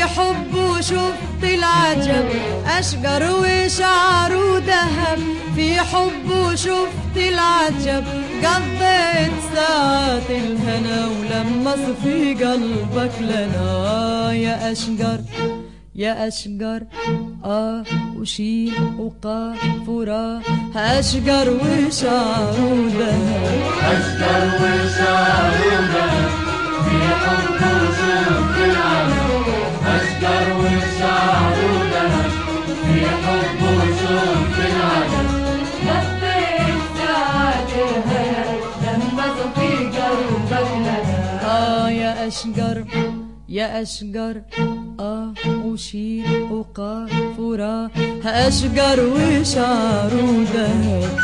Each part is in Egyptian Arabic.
في حبه شفت العجب أشجر وشعر ذهب في حبه شفت العجب قضيت ساعات الهنا ولما صفي قلبك لنا يا أشجر يا أشجر آه وشين وقاف ورا أشجر وشعر ذهب أشجر وشعرنا في حب وشوق العالم أشجر وشعرنا في حب وشوق العالم لفيت ساعات الهنا لما صفي قلبك لنا آه يا أشجر يا أشجر آه وشين وقاف ورا أشجر وشعر ذهب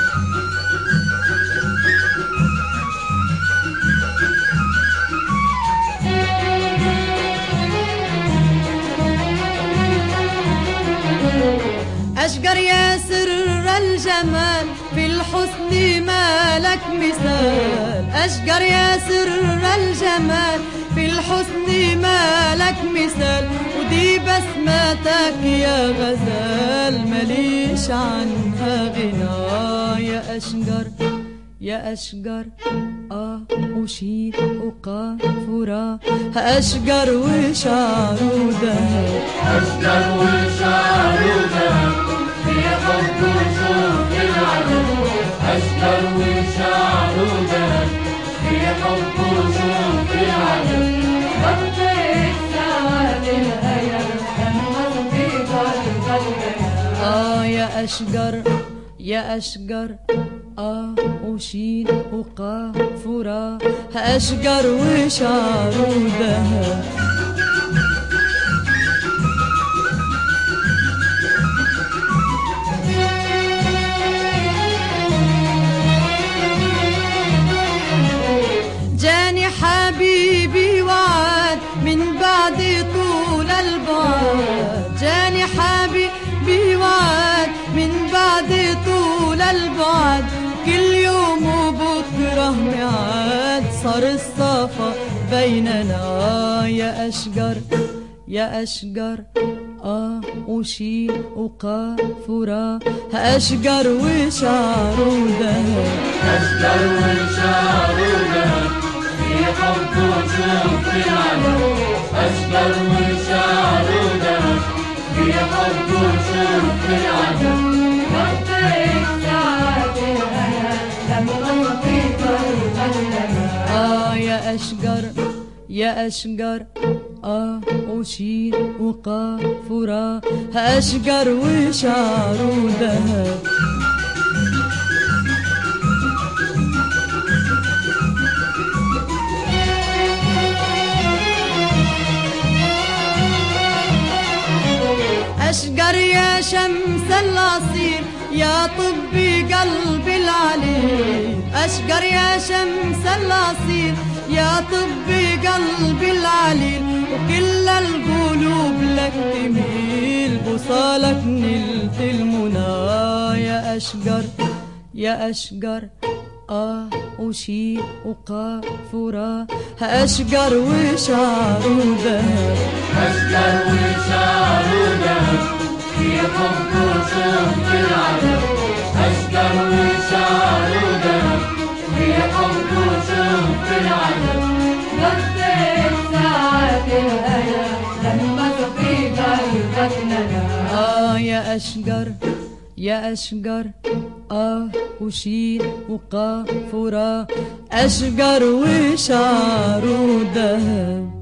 أشجر يا سر الجمال في الحسن ما لك مثال أشجر يا سر الجمال في الحسن ما لك مثال ودي بسمتك يا غزال مليش عنها غنى يا أشجر يا أشجر آه وشين وقاف ورا أشجر وشعر ذهب أشجر وشعرنا في حب وشوق العالم أشجر وشعرنا في حب وشوق العالم لفيت ساعات الهيا لما صفي قلبك آه يا أشجر يا أشجر آه وشين وقاف ورا أشجر وشعر ذهب جاني حبيبي وعد من بعد طول البعد جاني حبيبي وعد من بعد طول البعد كل يوم وبكره ميعاد صار الصفا بيننا يا أشجر يا أشجر آه وشين وقاف ورا أشجر وشعر ذهب أشجر وشعرنا في حب وشوق العالم أشجر وشعرنا في حب وشوق العالم لفيت ساعات الهنا لما صفي قلبك لنا آه يا أشجر يا أشجر آه وشين وقاف ورا أشجر وشعر ذهب أشجر يا شمس الأصيل يا طبي قلبي العليل أشجر يا شمس الأصيل يا طبي قلبي العليل وكل القلوب لك تميل بوصالك نلت المنى يا أشجر يا أشجر آه وشين وقاف ورا أشجر وشعر ذهب أشجر وشعرنا في حب وشوق العالم أشجر وشعرنا في حب وشوق العالم لفيت ساعات الهنا لما صفي قلبك لنا آه يا أشجر يا أشجر آه وشين وقاف ورا أشجر وشعر ذهب